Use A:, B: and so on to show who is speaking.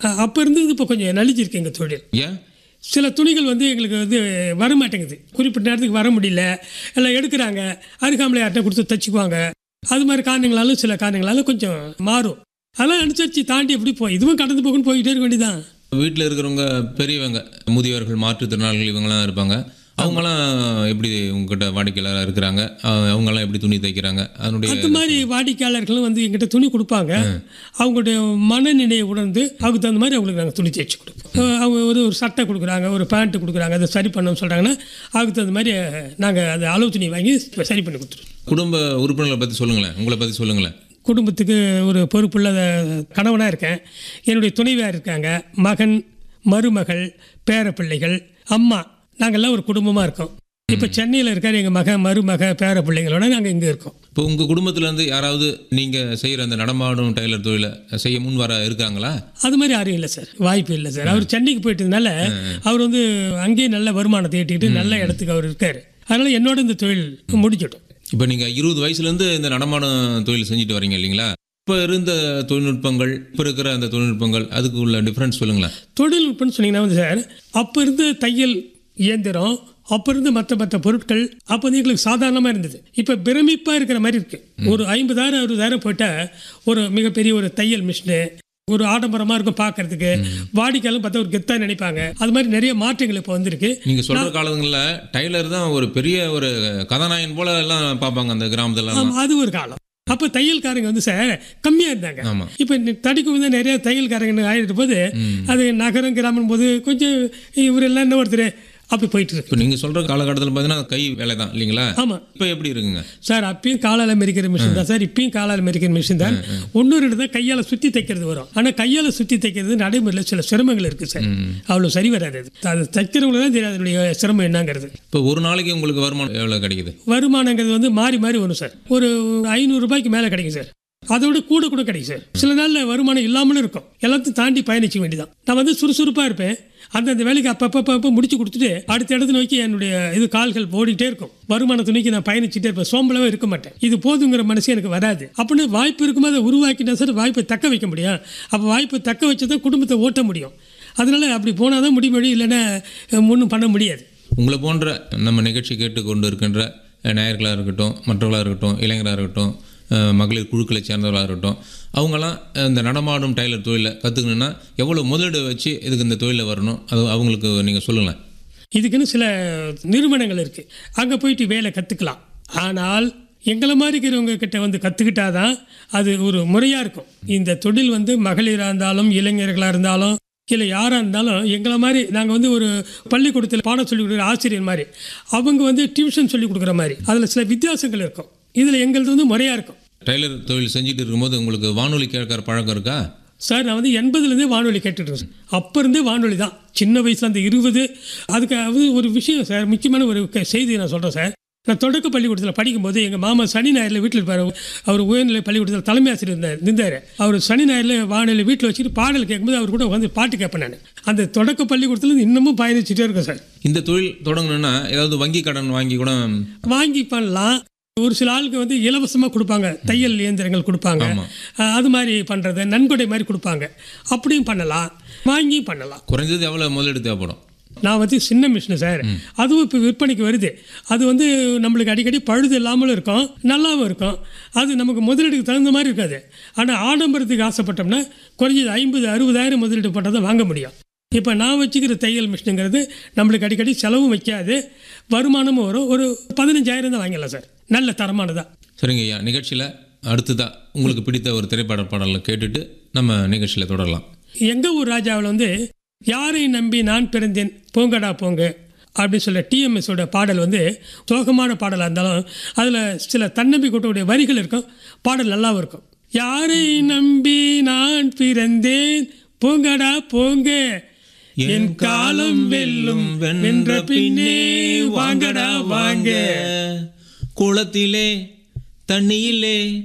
A: அப்போ இருந்தது இப்போ கொஞ்சம் நலிஞ்சிருக்கு எங்கள் தொழில்
B: ஏன்
A: சில துணிகள் வந்து எங்களுக்கு வந்து வர மாட்டேங்குது குறிப்பிட்ட நேரத்துக்கு வர முடியல எல்லாம் எடுக்கிறாங்க அருகாமலை யார்கிட்ட கொடுத்து தச்சுக்குவாங்க அது மாதிரி காரணங்களாலும் சில காரணங்களாலும் கொஞ்சம் மாறும் அதெல்லாம் அனுசரித்து தாண்டி எப்படி போய் இதுவும் கடந்து போகணும்னு போய்கிட்டே இருக்க வேண்டியதான்
B: வீட்டில் இருக்கிறவங்க பெரியவங்க முதியவர்கள் மாற்றுத்திறனாளிகள் இவங்கெல்லாம் இருப்பாங்க அவங்களாம் எப்படி உங்ககிட்ட வாடிக்கையாளராக இருக்கிறாங்க அஹ் அவங்கெல்லாம் எப்படி துணி தைக்கிறாங்க அதனுடைய
A: அது மாதிரி வாடிக்கையாளர்களும் வந்து எங்கிட்ட துணி கொடுப்பாங்க அவங்களுடைய மனநிலையை உணர்ந்து அதுக்கு தகுந்த மாதிரி அவங்களுக்கு நாங்கள் துணி தைச்சு கொடுப்போம் அஹ் அவங்க ஒரு ஒரு சட்டை கொடுக்குறாங்க ஒரு பேண்ட்டு கொடுக்குறாங்க அதை சரி பண்ணணும்னு சொல்கிறாங்கன்னா அதுக்கு தகுந்த மாதிரி நாங்கள் அந்த அளவு துணி வாங்கி சரி பண்ணி கொடுத்துருவோம்
B: குடும்ப உறுப்பினர்களை பற்றி சொல்லுங்களேன் உங்களை பற்றி சொல்லுங்களேன்
A: குடும்பத்துக்கு ஒரு பொறுப்புள்ள கணவனாக இருக்கேன் என்னுடைய துணைவியார் இருக்காங்க மகன் மருமகள் பேரப்பிள்ளைகள் அம்மா நாங்கள்லாம் ஒரு குடும்பமாக இருக்கோம் இப்போ சென்னையில் இருக்கார் எங்கள் மகன் மருமக பேர பிள்ளைங்களோட நாங்கள் இங்கே இருக்கோம்
B: இப்போ உங்கள் குடும்பத்துலேருந்து யாராவது நீங்கள் செய்கிற அந்த நடமாடும் டெய்லர் தொழிலை செய்ய முன் வர இருக்காங்களா
A: அது மாதிரி யாரும் இல்லை சார் வாய்ப்பு இல்லை சார் அவர் சென்னைக்கு போயிட்டதுனால அவர் வந்து அங்கேயே நல்ல வருமானத்தை ஈட்டிட்டு நல்ல இடத்துக்கு அவர் இருக்கார் அதனால என்னோட இந்த தொழில் முடிச்சிட்டோம்
B: இப்போ நீங்கள் இருபது வயசுலேருந்து இந்த நடமாடும் தொழில் செஞ்சுட்டு வரீங்க இல்லைங்களா இப்போ இருந்த தொழில்நுட்பங்கள் இப்போ இருக்கிற அந்த தொழில்நுட்பங்கள் அதுக்கு உள்ள டிஃப்ரென்ஸ் சொல்லுங்களேன்
A: தொழில்நுட்பம்னு சொன்னீங்கன்னா வந்து சார் அப்போ இருந்த தையல் இயந்திரம் அப்போ இருந்து மற்ற மற்ற பொருட்கள் அப்போ வந்து எங்களுக்கு சாதாரணமாக இருந்தது இப்போ பிரமிப்பாக இருக்கிற மாதிரி இருக்கு ஒரு ஐம்பதாயிரம் அறுபதாயிரம் போட்டால் ஒரு மிகப்பெரிய ஒரு தையல் மிஷினு ஒரு ஆடம்பரமாக இருக்கும் பார்க்கறதுக்கு வாடிக்கையாளர் பார்த்தா ஒரு கெத்தாக நினைப்பாங்க அது மாதிரி நிறைய மாற்றங்கள் இப்போ வந்திருக்கு
B: நீங்கள் சொல்கிற காலங்களில் டைலர் தான் ஒரு பெரிய ஒரு கதாநாயகன் போல எல்லாம் பார்ப்பாங்க அந்த கிராமத்துல
A: ஆமா, அது ஒரு காலம் அப்போ தையல்காரங்க வந்து சார் கம்மியாக இருந்தாங்க
B: ஆமாம்
A: இப்போ தடிக்கு வந்து நிறைய தையல்காரங்க ஆகிட்டு போது அது நகரம் கிராமம் போது கொஞ்சம் இவரெல்லாம் என்ன ஒருத்தர் அப்படி போயிட்டு இருக்கு
B: இப்போ நீங்கள் சொல்கிற காலகட்டத்தில் பார்த்தீங்கன்னா கை வேலை தான் இல்லைங்களா
A: ஆமாம்
B: இப்போ எப்படி இருக்குங்க
A: சார் அப்பயும் காலால் மெரிக்கிற மிஷின் தான் சார் இப்பயும் காலால் மெரிக்கிற மிஷின் தான் ஒன்று ரெண்டு தான் கையால் சுற்றி தைக்கிறது வரும் ஆனால் கையால் சுற்றி தைக்கிறது நடைமுறையில் சில சிரமங்கள் இருக்குது சார் அவ்வளோ சரி வராது அது அது தைக்கிறவங்களுக்கு தான் தெரியாது அதனுடைய சிரமம் என்னங்கிறது
B: இப்போ ஒரு நாளைக்கு உங்களுக்கு வருமானம் எவ்வளோ கிடைக்குது
A: வருமானங்கிறது வந்து மாறி மாறி வரும் சார் ஒரு ஐநூறு ரூபாய்க்கு மேலே கிடைக்கும் சார் அதோட கூட கூட கிடைக்கும் சார் சில நாளில் வருமானம் இல்லாமலும் இருக்கும் எல்லாத்தையும் தாண்டி பயணிக்க வேண்டியதான் நான் வந்து சுறுசுறுப்பாக இருப்பேன் அந்தந்த வேலைக்கு அப்பப்போ அப்பப்போ முடிச்சு கொடுத்துட்டு அடுத்த இடத்த நோக்கி என்னுடைய இது கால்கள் ஓடிட்டே இருக்கும் வருமான துணிக்கு நான் பயணிச்சுட்டே இருப்பேன் சோம்பலவே இருக்க மாட்டேன் இது போதுங்கிற மனசு எனக்கு வராது அப்படின்னு வாய்ப்பு இருக்கும்போது அதை உருவாக்கிட்டா சார் வாய்ப்பை தக்க வைக்க முடியும் அப்போ வாய்ப்பை தக்க வச்சு தான் குடும்பத்தை ஓட்ட முடியும் அதனால அப்படி போனால் தான் முடிய முடியும் இல்லைன்னா ஒன்றும் பண்ண முடியாது
B: உங்களை போன்ற நம்ம நிகழ்ச்சி கேட்டுக்கொண்டு இருக்கின்ற நேயர்களாக இருக்கட்டும் மற்றவர்களாக இருக்கட்டும் இளைஞராக இருக்கட்டும் அஹ், மகளிர் குழுக்களை சேர்ந்தவர்களாக இருக்கட்டும் அவங்கெல்லாம் இந்த நடமாடும் டைலர் தொழிலை கற்றுக்கணுன்னா எவ்வளோ முதலீடு வச்சு இதுக்கு இந்த தொழிலில் வரணும் அது அவங்களுக்கு நீங்கள் சொல்லுங்களேன்
A: இதுக்குன்னு சில நிறுவனங்கள் இருக்குது அங்கே போயிட்டு வேலை கற்றுக்கலாம் ஆனால் எங்களை மாதிரி இருக்கிறவங்க கிட்ட வந்து கற்றுக்கிட்டாதான் அது ஒரு முறையாக இருக்கும் இந்த தொழில் வந்து மகளிராக இருந்தாலும் இளைஞர்களாக இருந்தாலும் இல்லை யாராக இருந்தாலும் எங்களை மாதிரி நாங்கள் வந்து ஒரு பள்ளிக்கூடத்தில் பாடம் சொல்லி கொடுக்குற ஆசிரியர் மாதிரி அவங்க வந்து டியூஷன் சொல்லி கொடுக்குற மாதிரி அதில் சில வித்தியாசங்கள் இருக்கும் இதில் எங்களது வந்து முறையாக இருக்கும்
B: டைலர் தொழில் செஞ்சுட்டு இருக்கும்போது உங்களுக்கு வானொலி கேட்கற பழக்கம் இருக்கா
A: சார் நான் வந்து எண்பதுலேருந்தே வானொலி கேட்டுட்டு இருக்கேன் அப்போ இருந்தே வானொலி தான் சின்ன வயசுல அந்த இருபது அதுக்கு அது ஒரு விஷயம் சார் முக்கியமான ஒரு க- செய்தி நான் சொல்கிறேன் சார் நான் தொடக்க பள்ளிக்கூடத்தில் படிக்கும்போது எங்கள் மாமா சனி ஞாயிறில் வீட்டில் இருப்பார் அவர் உயர்நிலை பள்ளிக்கூடத்தில் தலைமை ஆசிரியர் இருந்தார் நின்றார் அவர் சனி ஞாயிறில் வானொலி வீட்டில் வச்சுட்டு பாடல் கேட்கும்போது அவர் கூட வந்து பாட்டு கேட்பேன் நான் அந்த தொடக்க பள்ளிக்கூடத்தில் இன்னமும் பயணிச்சுட்டே இருக்கேன் சார்
B: இந்த தொழில் தொடங்கணும்னா ஏதாவது வங்கி கடன் வாங்கி கூட
A: வாங்கி பண்ணலாம் ஒரு சில ஆளுக்கு வந்து இலவசமாக கொடுப்பாங்க தையல் இயந்திரங்கள் கொடுப்பாங்க
B: ஆமாம்.
A: அஹ் அது மாதிரி பண்ணுறது நன்கொடை மாதிரி கொடுப்பாங்க அப்படியும் பண்ணலாம் வாங்கியும் பண்ணலாம்
B: குறைஞ்சது எவ்வளோ முதலீடு தேவைப்படும்
A: நான் வந்து சின்ன மிஷினு சார் அதுவும் இப்போ விற்பனைக்கு வருது அது வந்து நம்மளுக்கு அடிக்கடி பழுது இல்லாமலும் இருக்கும் நல்லாவும் இருக்கும் அது நமக்கு முதலீடுக்கு தகுந்த மாதிரி இருக்காது ஆனால் ஆடம்பரத்துக்கு ஆசைப்பட்டோம்னா குறைஞ்சது ஐம்பது அறுபதாயிரம் முதலீடு போட்டால் தான் வாங்க முடியும் இப்போ நான் வச்சுக்கிற தையல் மிஷினுங்கிறது நம்மளுக்கு அடிக்கடி செலவும் வைக்காது வருமானமும் வரும் ஒரு பதினஞ்சாயிரம் தான் வாங்கிடலாம் சார் நல்ல தரமானதா
B: சரிங்க ஐயா நிகழ்ச்சியில் அடுத்ததாக உங்களுக்கு பிடித்த ஒரு திரைப்பட பாடலை கேட்டுட்டு நம்ம நிகழ்ச்சியில் தொடரலாம்
A: எங்கள் ஊர் ராஜாவில் வந்து யாரை நம்பி நான் பிறந்தேன் போங்கடா போங்க அப்படின்னு சொல்ல டிஎம்எஸோட பாடல் வந்து சோகமான பாடலாக இருந்தாலும் அதில் சில தன்னம்பிக்கைடைய வரிகள் இருக்கும் பாடல் நல்லாவும் இருக்கும் யாரை நம்பி நான் பிறந்தேன் போங்கடா போங்க என் காலம் வெல்லும் வென்ற பின்னே வாங்கடா வாங்க
B: குளத்திலே தண்ணியிலே